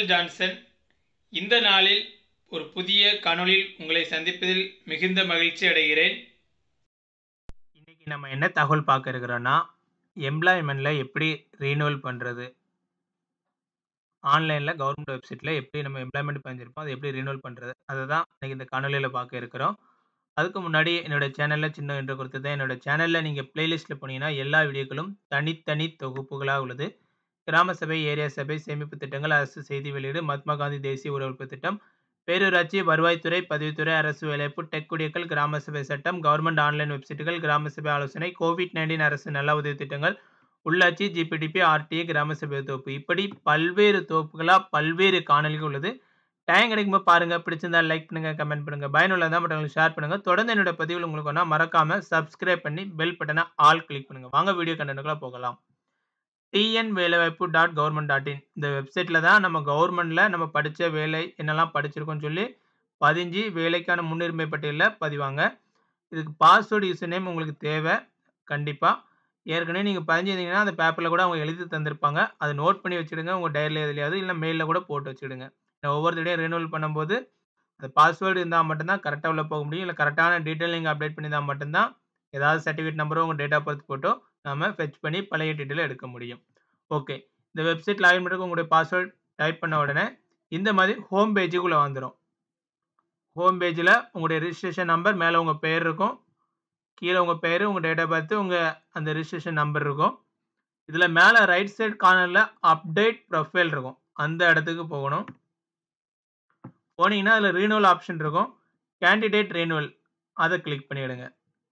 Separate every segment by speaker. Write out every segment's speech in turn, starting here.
Speaker 1: Michael Johnson இந்த நாளில் ஒரு புதிய காணொளியில் உங்களை சந்திப்பதில் மிகுந்த மகிழ்ச்சி அடைகிறேன் இன்னைக்கு நம்ம என்ன தகவல் பார்க்க இருக்கிறோன்னா எம்ப்ளாய்மெண்ட்டில் எப்படி ரீனுவல் பண்ணுறது ஆன்லைனில் கவர்மெண்ட் வெப்சைட்டில் எப்படி நம்ம எம்ப்ளாய்மெண்ட் பதிஞ்சிருப்போம் அதை எப்படி ரினியூவல் பண்ணுறது அதை தான் இன்றைக்கி இந்த காணொலியில் பார்க்க இருக்கிறோம் அதுக்கு முன்னாடி என்னோட சேனலில் சின்ன என்று கொடுத்தது என்னோட சேனலில் நீங்கள் பிளேலிஸ்ட்டில் போனீங்கன்னா எல்லா வீடியோக்களும் தனித்தனி தொகுப்புகளாக உள்ளது கிராம சபை ஏரியா சபை சேமிப்பு திட்டங்கள் அரசு செய்தி வெளியீடு மகாத்மா காந்தி தேசிய உறவுப்பு திட்டம் பேரூராட்சி வருவாய்த்துறை பதிவுத்துறை அரசு வேலைவாய்ப்பு டெக் குடியக்கள் கிராம சபை சட்டம் கவர்மெண்ட் ஆன்லைன் வெப்சைட்டுகள் கிராம சபை ஆலோசனை கோவிட் நைன்டீன் அரசு நல உதவி திட்டங்கள் உள்ளாட்சி ஜிபிடிபி ஆர்டிஏ கிராம சபை தொகுப்பு இப்படி பல்வேறு தொகுப்புகளாக பல்வேறு காணொலிகள் உள்ளது டைம் கிடைக்கும்போது பாருங்கள் பிடிச்சிருந்தா லைக் பண்ணுங்கள் கமெண்ட் பண்ணுங்கள் பயனுள்ளதாக மற்றவங்களுக்கு ஷேர் பண்ணுங்கள் தொடர்ந்து என்னோட பதிவில் உங்களுக்கு ஒன்றா மறக்காமல் சப்ஸ்கிரைப் பண்ணி பெல் பட்டனை ஆல் கிளிக் பண்ணுங்கள் வாங்க வீடியோ கண்டென்ட்டுக்குள்ளே போகலாம் டிஎன் வேலைவாய்ப்பு டாட் கவர்மெண்ட் டாட் இன் இந்த வெப்சைட்டில் தான் நம்ம கவர்மெண்ட்டில் நம்ம படித்த வேலை என்னெல்லாம் படிச்சிருக்கோம்னு சொல்லி பதிஞ்சு வேலைக்கான முன்னுரிமை பட்டியலில் பதிவாங்க இதுக்கு பாஸ்வேர்டு யூசர் நேம் உங்களுக்கு தேவை கண்டிப்பாக ஏற்கனவே நீங்கள் பதிஞ்சிருந்தீங்கன்னா அந்த பேப்பரில் கூட அவங்க எழுதி தந்திருப்பாங்க அதை நோட் பண்ணி வச்சுடுங்க உங்கள் டைரியில் எதுலையாவது இல்லை மெயிலில் கூட போட்டு வச்சுடுங்க ஒவ்வொரு தடையும் ரினியூவல் பண்ணும்போது அந்த பாஸ்வேர்டு இருந்தால் மட்டும்தான் கரெக்டாக உள்ள போக முடியும் இல்லை கரெக்டான டீட்டெயில் நீங்கள் அப்டேட் பண்ணி தான் மட்டும்தான் ஏதாவது சர்டிஃபிகேட் நம்பரோ உங்கள் டேட் ஆஃப் பர்த் போட்டோ நம்ம ஃபெச் பண்ணி பழைய டீட்டெயில் எடுக்க முடியும் ஓகே இந்த வெப்சைட் லாகின் பண்ணுறதுக்கு உங்களுடைய பாஸ்வேர்ட் டைப் பண்ண உடனே இந்த மாதிரி ஹோம் பேஜுக்குள்ளே வந்துடும் ஹோம் பேஜில் உங்களுடைய ரிஜிஸ்ட்ரேஷன் நம்பர் மேலே உங்கள் பேர் இருக்கும் கீழே உங்கள் பேர் உங்கள் டேட் ஆஃப் பர்த் உங்கள் அந்த ரிஜிஸ்ட்ரேஷன் நம்பர் இருக்கும் இதில் மேலே ரைட் சைட் கார்னரில் அப்டேட் ப்ரொஃபைல் இருக்கும் அந்த இடத்துக்கு போகணும் போனீங்கன்னா அதில் ரீனுவல் ஆப்ஷன் இருக்கும் கேண்டிடேட் ரீனுவல் அதை கிளிக் பண்ணிவிடுங்க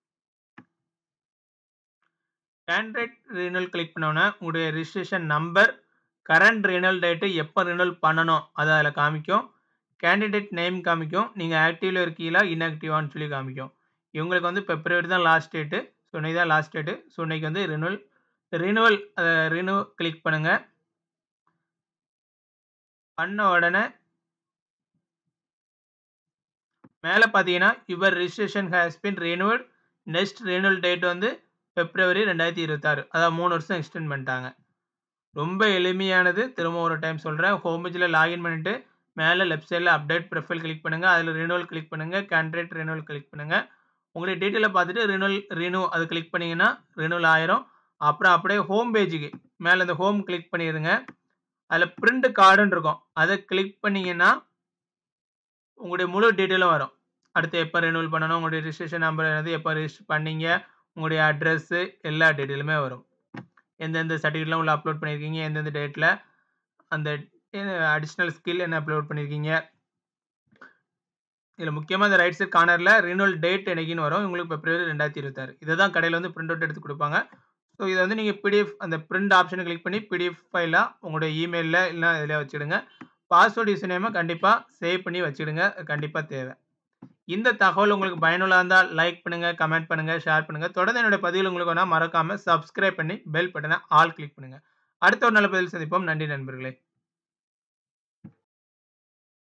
Speaker 1: கேண்டிடேட் ரினுவல் கிளிக் பண்ணோன்னே உங்களுடைய registration number current renewal date எப்போ ரினுவல் பண்ணணும் அதை அதில் காமிக்கும் கேண்டிடேட் நேம் காமிக்கும் நீங்கள் ஆக்டிவில் இருக்கீங்களா இன்ஆக்டிவான்னு சொல்லி காமிக்கும் இவங்களுக்கு வந்து பிப்ரவரி தான் லாஸ்ட் டேட்டு ஸோ இன்னைக்கு தான் லாஸ்ட் டேட்டு ஸோ இன்னைக்கு வந்து ரினுவல் ரினுவல் ரினுவ் கிளிக் பண்ணுங்கள் பண்ண உடனே மேலே பார்த்தீங்கன்னா your registration has been renewal next renewal date வந்து பிப்ரவரி ரெண்டாயிரத்தி இருபத்தாறு அதாவது மூணு வருஷம் எக்ஸ்டெண்ட் பண்ணிட்டாங்க ரொம்ப எளிமையானது திரும்ப ஒரு டைம் சொல்கிறேன் ஹோம் பேஜில் லாகின் பண்ணிவிட்டு மேலே லெஃப்ட் சைடில் அப்டேட் ப்ரொஃபைல் கிளிக் பண்ணுங்கள் அதில் ரினுவல் கிளிக் பண்ணுங்கள் கேண்டிடேட் ரினுவல் கிளிக் பண்ணுங்கள் உங்களுடைய டீட்டெயிலை பார்த்துட்டு ரினுவல் ரினு அது கிளிக் பண்ணிங்கன்னா ரினுவல் ஆயிரும் அப்புறம் அப்படியே ஹோம் பேஜுக்கு மேலே இந்த ஹோம் கிளிக் பண்ணிடுங்க அதில் பிரிண்ட் கார்டுன்னு இருக்கும் அதை கிளிக் பண்ணிங்கன்னா உங்களுடைய முழு டீட்டெயிலும் வரும் அடுத்து எப்போ ரினுவல் பண்ணணும் உங்களுடைய ரிஜிஸ்ட்ரேஷன் நம்பர் என்னது எப்போ ரிஜிஸ்டர் பண்ணீங்க உங்களுடைய அட்ரஸ்ஸு எல்லா டீட்டெயிலுமே வரும் எந்தெந்த சர்டிஃபிகேட்லாம் உள்ள அப்லோட் பண்ணியிருக்கீங்க எந்தெந்த டேட்டில் அந்த அடிஷ்னல் ஸ்கில் என்ன அப்லோட் பண்ணியிருக்கீங்க இதில் முக்கியமாக இந்த ரைட் சைட் கார்னரில் ரினுவல் டேட் என்னைக்குன்னு வரும் உங்களுக்கு பிப்ரவரி ரெண்டாயிரத்தி இருபத்தாறு இதை தான் கடையில் வந்து பிரிண்ட் அவுட் எடுத்து கொடுப்பாங்க ஸோ இதை வந்து நீங்கள் பிடிஎஃப் அந்த பிரிண்ட் ஆப்ஷனை கிளிக் பண்ணி பிடிஎஃப் ஃபைலாக உங்களுடைய இமெயிலில் இல்லை இதில் வச்சுடுங்க பாஸ்வேர்டு யூஸ் நேமை கண்டிப்பாக சேவ் பண்ணி வச்சுடுங்க கண்டிப்பாக தேவை இந்த தகவல் உங்களுக்கு பயனுள்ளதாக இருந்தால் லைக் பண்ணுங்கள் கமெண்ட் பண்ணுங்கள் ஷேர் பண்ணுங்கள் தொடர்ந்து என்னோட பதிவில் உங்களுக்கு வேணால் மறக்காமல் சப்ஸ்கிரைப் பண்ணி பெல் பட்டனை ஆல் கிளிக் பண்ணுங்கள் அடுத்த ஒரு நல்ல பதில் சந்திப்போம் நன்றி நண்பர்களே